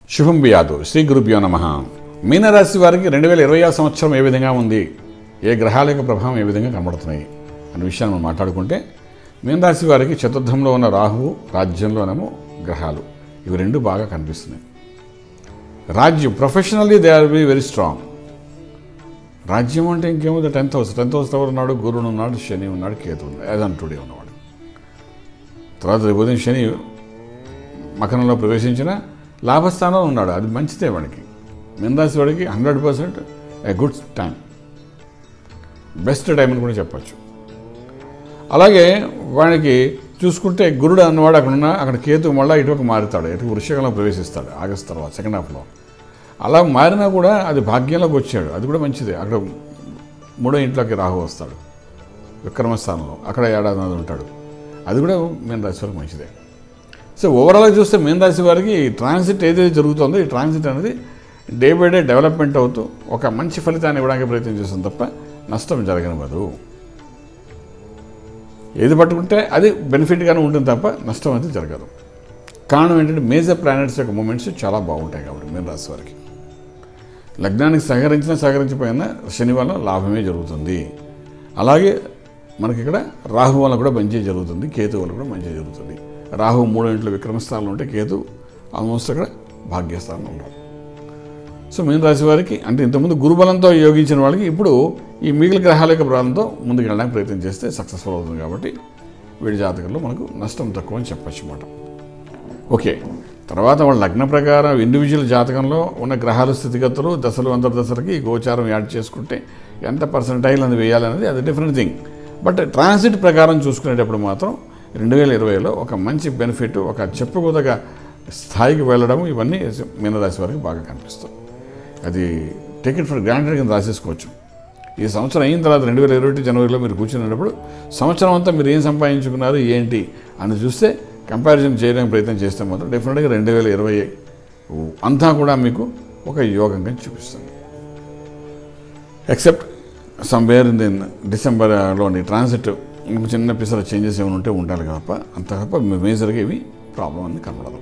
శుభం బియాదు శ్రీ గురుభ్యో నమ మీనరాశి వారికి రెండు వేల ఇరవై సంవత్సరం ఏ విధంగా ఉంది ఏ గ్రహాల యొక్క ప్రభావం ఏ విధంగా కనబడుతున్నాయి అనే విషయాన్ని మనం మాట్లాడుకుంటే మీనరాశి వారికి చతుర్థంలో ఉన్న రాహువు రాజ్యంలోనేమో గ్రహాలు ఇవి రెండు బాగా కనిపిస్తున్నాయి రాజ్యం professionally they are be very strong రాజ్యం అంటే ఇంకేముంది టెన్త్ హౌస్ టెన్త్ హౌస్ ఎవరు ఉన్నాడు గురుడు ఉన్నాడు శని ఉన్నాడు కేతు ఉన్నాడు యాజంటుడే ఉన్నవాడు తర్వాత రేపు ఉదయం శని మకరంలో ప్రవేశించిన లాభస్థానంలో ఉన్నాడు అది మంచిదే వాడికి మీనరాశి వాడికి hundred percent a good time best time అని కూడా చెప్పచ్చు అలాగే వాడికి చూసుకుంటే గురుడు అన్నవాడు అక్కడ ఉన్న అక్కడ కేతు మళ్ళీ ఇటువైపు మారుతాడు ఇటు వృషకంలో ప్రవేశిస్తాడు ఆగస్ట్ తర్వాత సెకండ్ హాఫ్లో అలా మారినా కూడా అది భాగ్యంలోకి వచ్చాడు అది కూడా మంచిదే అక్కడ మూడో ఇంట్లోకి రాహు వస్తాడు విక్రమస్థానంలో అక్కడ ఏడాది ఉంటాడు అది కూడా మీన రాశి వారికి మంచిదే సో ఓవరాల్గా చూస్తే మీన రాశి వారికి ఈ ట్రాన్సిట్ ఏదైతే జరుగుతుందో ఈ ట్రాన్సిట్ అనేది డే బై డే డెవలప్మెంట్ అవుతూ ఒక మంచి ఫలితాన్ని ఇవ్వడానికి ప్రయత్నం చేస్తుంది తప్ప నష్టం జరగనివ్వదు ఏది పట్టుకుంటే అది బెనిఫిట్గానే ఉంటుంది తప్ప నష్టం అయితే జరగదు కారణం ఏంటంటే మేజర్ ప్లానెట్స్ యొక్క మూమెంట్స్ చాలా బాగుంటాయి కాబట్టి మీన రాశి వారికి లగ్నానికి సహకరించినా సహకరించకపోయినా శని వల్ల లాభమే జరుగుతుంది అలాగే మనకి ఇక్కడ రాహు వల్ల కూడా మంచి జరుగుతుంది కేతు వల్ల కూడా మంచి జరుగుతుంది రాహు మూడో ఇంట్లో విక్రమస్థానంలో ఉంటే కేతు ఆల్మోస్ట్ అక్కడ భాగ్యస్థానంలో ఉంటాడు సో మీన రాశి వారికి అంటే ఇంతకుముందు గురుబలంతో యోగించిన వాళ్ళకి ఇప్పుడు ఈ మిగిలిన గ్రహాల యొక్క బలంతో ముందుకు వెళ్ళడానికి ప్రయత్నం చేస్తే సక్సెస్ఫుల్ అవుతుంది కాబట్టి వీడి జాతకంలో మనకు నష్టం తక్కువ అని చెప్పచ్చు అన్నమాట ఓకే తర్వాత వాళ్ళ లగ్న ప్రకారం ఇండివిజువల్ జాతకంలో ఉన్న గ్రహాల స్థితిగతులు దశలు అంతర్దశలకి ఈ గోచారం యాడ్ చేసుకుంటే ఎంత పర్సంటైల్ అని వేయాలనేది అది డిఫరెంట్ థింగ్ బట్ ట్రాన్సిట్ ప్రకారం చూసుకునేటప్పుడు మాత్రం రెండు వేల ఇరవైలో ఒక మంచి బెనిఫిట్ ఒక చెప్పుకోదగ స్థాయికి వెళ్ళడం ఇవన్నీ మీనరాశి వారికి బాగా కనిపిస్తుంది అది టికెట్ ఫర్ గ్రాంటెడ్ కింద రాసేసుకోవచ్చు ఈ సంవత్సరం అయిన తర్వాత రెండు వేల ఇరవై ఒకటి జనవరిలో మీరు కూర్చున్నప్పుడు సంవత్సరం అంతా మీరు ఏం సంపాదించుకున్నారు ఏంటి అని చూస్తే కంపారిజన్ చేయడానికి ప్రయత్నం చేస్తే మాత్రం డెఫినెట్గా రెండు వేల ఇరవై అంతా కూడా మీకు ఒక యోగంగా చూపిస్తుంది ఎక్సెప్ట్ సమ్వేర్ ఇన్ దిన్ డిసెంబర్లోని ట్రాన్సిట్ ఇంక చిన్న పిసర చేంజెస్ ఏమైనా ఉంటే ఉండాలి తప్ప అంత తప్ప మేజర్గా ఇవి ప్రాబ్లం అని కనబడదు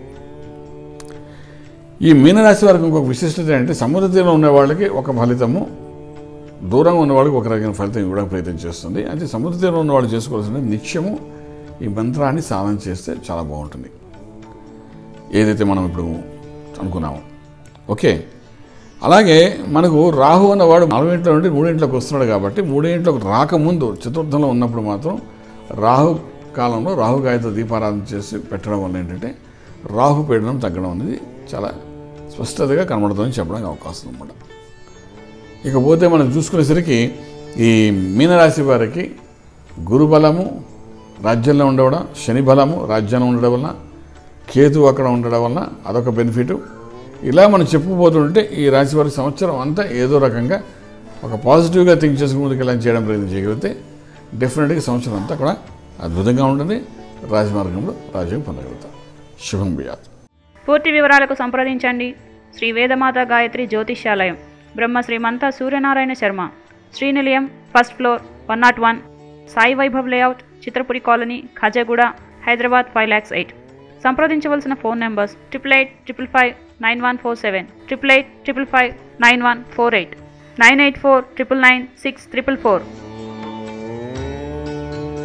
ఈ మీనరాశి వారికి ఇంకొక విశిష్టత ఏంటంటే సముద్ర తీరంలో ఉన్న వాళ్ళకి ఒక ఫలితము దూరంగా ఉన్న వాళ్ళకి ఒక రకమైన ఫలితం ఇవ్వడానికి ప్రయత్నం చేస్తుంది అయితే సముద్ర తీరంలో ఉన్న వాళ్ళు చేసుకోవాల్సిన నిత్యము ఈ మంత్రాన్ని సాధన చేస్తే చాలా బాగుంటుంది ఏదైతే మనం ఇప్పుడు అనుకున్నామో ఓకే అలాగే మనకు రాహు అన్నవాడు నాలుగింట్లో నుండి మూడింట్లోకి వస్తున్నాడు కాబట్టి మూడింట్లోకి రాకముందు చతుర్థంలో ఉన్నప్పుడు మాత్రం రాహు కాలంలో రాహు గాయతో దీపారాధన చేసి పెట్టడం వల్ల ఏంటంటే రాహు పీడనం తగ్గడం అనేది చాలా స్పష్టతగా కనబడుతుందని చెప్పడానికి అవకాశం అనమాట ఇకపోతే మనం చూసుకునేసరికి ఈ మీనరాశి వారికి గురుబలము రాజ్యంలో ఉండడం శని బలము రాజ్యంలో ఉండడం వలన కేతు అక్కడ ఉండడం వలన అదొక బెనిఫిట్ ఇలా మనం చెప్పుకుపోతుంటే ఈ రాశి వారి సంవత్సరం అంతా ఏదో రకంగా ఒక పాజిటివ్గా థింక్ చేసుకుని ముందుకు వెళ్ళని చేయడం ప్రయత్నం చేయగలిగితే డెఫినెట్గా సంవత్సరం అంతా కూడా అద్భుతంగా ఉంటుంది రాజమార్గంలో రాజ్యం పొందగలుగుతాం శుభం బియాత్ పూర్తి వివరాలకు సంప్రదించండి Shri Vedamata Gayatri Jyotishyalayam Brahma Srimanta Suryanarayana Sharma Srinilayam first floor one naught one Sai Vaibhav layout Chitrapuri colony Khajaguda Hyderabad five lakhs eight సంప్రదించవలసిన phone numbers triple eight triple five nine one four seven triple eight triple five nine one four eight nine eight four triple nine six triple four